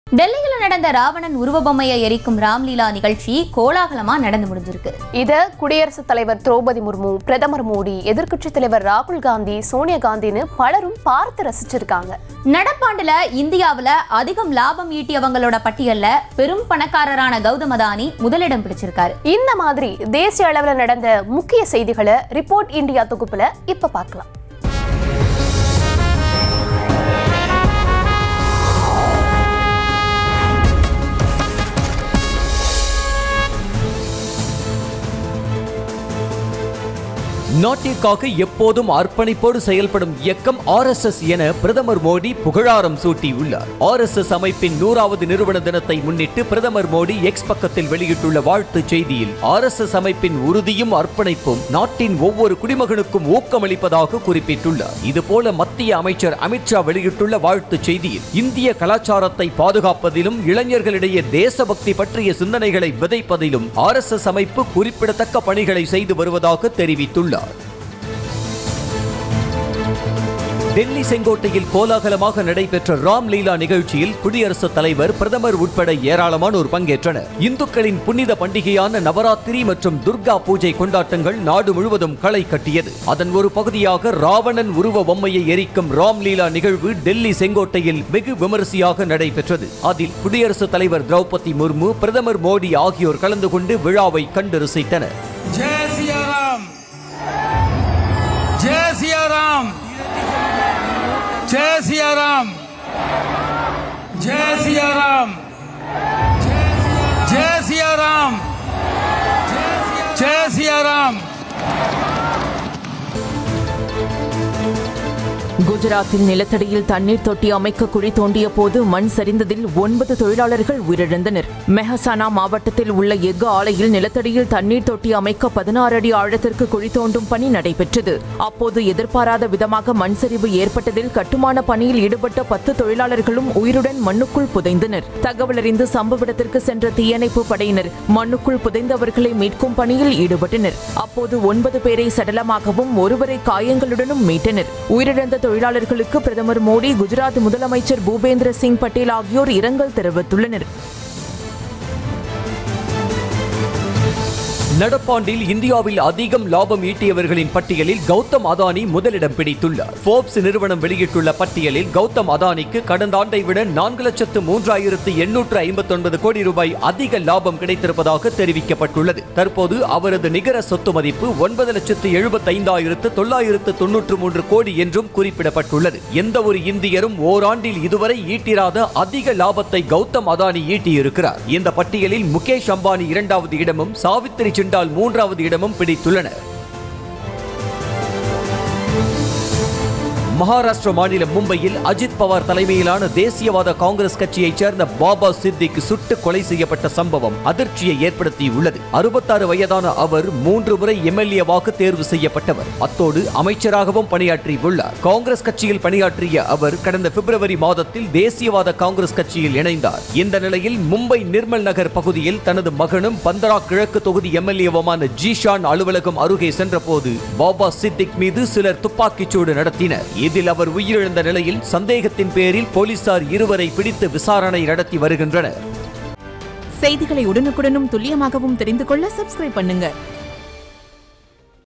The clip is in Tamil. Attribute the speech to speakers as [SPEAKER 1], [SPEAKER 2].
[SPEAKER 1] டெல்லியில நடந்த ராவணன் உருவ பொம்மையை எரிக்கும் ராம்லீலா நிகழ்ச்சி கோலாகலமா நடந்து முடிஞ்சிருக்கு
[SPEAKER 2] இத குடியரசுத் தலைவர் திரௌபதி முர்மு பிரதமர் மோடி எதிர்க்கட்சித் தலைவர் ராகுல் காந்தி சோனியா காந்தின்னு பலரும் பார்த்து ரசிச்சிருக்காங்க
[SPEAKER 1] நடப்பாண்டுல இந்தியாவுல அதிகம் லாபம் ஈட்டியவங்களோட பட்டியல்ல பெரும் பணக்காரரான கௌதம் அதானி முதலிடம் பிடிச்சிருக்காரு
[SPEAKER 2] இந்த மாதிரி தேசிய அளவுல நடந்த முக்கிய செய்திகளை ரிப்போர்ட் இந்தியா தொகுப்புல இப்ப பார்க்கலாம்
[SPEAKER 3] நாட்டிற்காக எப்போதும் அர்ப்பணிப்போடு செயல்படும் இயக்கம் ஆர்எஸ்எஸ் என பிரதமர் மோடி புகழாரம் சூட்டியுள்ளார் ஆர்எஸ்எஸ் அமைப்பின் நூறாவது நிறுவன தினத்தை முன்னிட்டு பிரதமர் மோடி எக்ஸ் பக்கத்தில் வெளியிட்டுள்ள வாழ்த்துச் செய்தியில் ஆர்எஸ்எஸ் அமைப்பின் உறுதியும் அர்ப்பணிப்பும் நாட்டின் ஒவ்வொரு குடிமகனுக்கும் ஊக்கமளிப்பதாக குறிப்பிட்டுள்ளார் இதுபோல மத்திய அமைச்சர் அமித்ஷா வெளியிட்டுள்ள வாழ்த்துச் செய்தியில் இந்திய கலாச்சாரத்தை பாதுகாப்பதிலும் இளைஞர்களிடையே தேசபக்தி பற்றிய சிந்தனைகளை விதைப்பதிலும் ஆர்எஸ்எஸ் அமைப்பு குறிப்பிடத்தக்க பணிகளை செய்து வருவதாக தெரிவித்துள்ளார் டெல்லி செங்கோட்டையில் கோலாகலமாக நடைபெற்ற ராம்லீலா நிகழ்ச்சியில் குடியரசுத் தலைவர் பிரதமர் உட்பட ஏராளமானோர் பங்கேற்றனர் இந்துக்களின் புனித பண்டிகையான நவராத்திரி மற்றும் துர்கா பூஜை கொண்டாட்டங்கள் நாடு முழுவதும் களை கட்டியது அதன் ஒரு பகுதியாக ராவணன் உருவ பொம்மையை எரிக்கும் ராம்லீலா நிகழ்வு டெல்லி செங்கோட்டையில் வெகு விமரிசையாக நடைபெற்றது அதில் குடியரசுத் தலைவர் திரௌபதி முர்மு பிரதமர் மோடி ஆகியோர் கலந்து கொண்டு விழாவை கண்டு ரசித்தனர்
[SPEAKER 4] जय सिया राम जय सिया राम जय सिया राम जय सिया राम जय सिया राम जय सिया राम
[SPEAKER 5] குஜராத்தில் நிலத்தடியில் தண்ணீர் தொட்டி அமைக்க குழி தோண்டிய போது மண் சரிந்ததில் ஒன்பது தொழிலாளர்கள் உயிரிழந்தனர் மெஹசானா மாவட்டத்தில் உள்ள எஃகு ஆலையில் நிலத்தடியில் தண்ணீர் தொட்டி அமைக்க பதினாறு அடி ஆழத்திற்கு குழி தோண்டும் பணி நடைபெற்றது அப்போது எதிர்பாராத விதமாக மண் சரிவு ஏற்பட்டதில் கட்டுமான பணியில் ஈடுபட்ட பத்து தொழிலாளர்களும் உயிருடன் மண்ணுக்குள் புதைந்தனர் தகவல் அறிந்து சம்பவ இடத்திற்கு சென்ற தீயணைப்பு படையினர் மண்ணுக்குள் புதைந்தவர்களை மீட்கும் பணியில் ஈடுபட்டனர் அப்போது ஒன்பது பேரை சடலமாகவும் ஒருவரை காயங்களுடனும் மீட்டனர் உயிரிழந்த தொழிலாளர்களுக்கு பிரதமர் மோடி குஜராத் முதலமைச்சர் பூபேந்திர சிங் பட்டேல் ஆகியோர் இரங்கல் தெரிவித்துள்ளனர்
[SPEAKER 3] நடப்பாண்டில் இந்தியாவில் அதிகம் லாபம் ஈட்டியவர்களின் பட்டியலில் கௌதம் அதானி முதலிடம் பிடித்துள்ளார் போர்ப்ஸ் நிறுவனம் வெளியிட்டுள்ள பட்டியலில் கௌதம் அதானிக்கு கடந்த ஆண்டை விட நான்கு லட்சத்து மூன்றாயிரத்து எண்ணூற்று ஐம்பத்தி ஒன்பது கோடி ரூபாய் அதிக லாபம் கிடைத்திருப்பதாக தெரிவிக்கப்பட்டுள்ளது தற்போது அவரது நிகர சொத்து மதிப்பு ஒன்பது லட்சத்து எழுபத்தைந்தாயிரத்து தொள்ளாயிரத்து தொன்னூற்று மூன்று கோடி என்றும் குறிப்பிடப்பட்டுள்ளது எந்த ஒரு இந்தியரும் ஓராண்டில் இதுவரை ஈட்டிராத அதிக லாபத்தை கௌதம் அதானி ஈட்டியிருக்கிறார் இந்த பட்டியலில் முகேஷ் அம்பானி இரண்டாவது இடமும் சாவித்திரி சிண்டால் மூன்றாவது இடமும் பிடித்துள்ளனர் மகாராஷ்டிர மாநிலம் மும்பையில் அஜித் பவார் தலைமையிலான தேசியவாத காங்கிரஸ் கட்சியைச் சேர்ந்த பாபா சித்திக் சுட்டு கொலை செய்யப்பட்ட சம்பவம் அதிர்ச்சியை ஏற்படுத்தியுள்ளது அறுபத்தாறு வயதான அவர் மூன்று முறை எம்எல்ஏவாக தேர்வு செய்யப்பட்டவர் அத்தோடு அமைச்சராகவும் பணியாற்றியுள்ளார் காங்கிரஸ் கட்சியில் பணியாற்றிய அவர் கடந்த பிப்ரவரி மாதத்தில் தேசியவாத காங்கிரஸ் கட்சியில் இணைந்தார் இந்த நிலையில் மும்பை நிர்மல் நகர் பகுதியில் தனது மகனும் பந்தரா கிழக்கு தொகுதி எம்எல்ஏவுமான ஜீஷான் அலுவலகம் அருகே சென்றபோது பாபா சித்திக் மீது சிலர் துப்பாக்கிச்சூடு நடத்தினர் இதில் அவர் உயிரிழந்த நிலையில் சந்தேகத்தின் பேரில் போலீசார் இருவரை பிடித்து விசாரணை நடத்தி வருகின்றனர்
[SPEAKER 6] செய்திகளை உடனுக்குடனும் துல்லியமாகவும் தெரிந்து கொள்ள சப்ஸ்கிரைப் பண்ணுங்க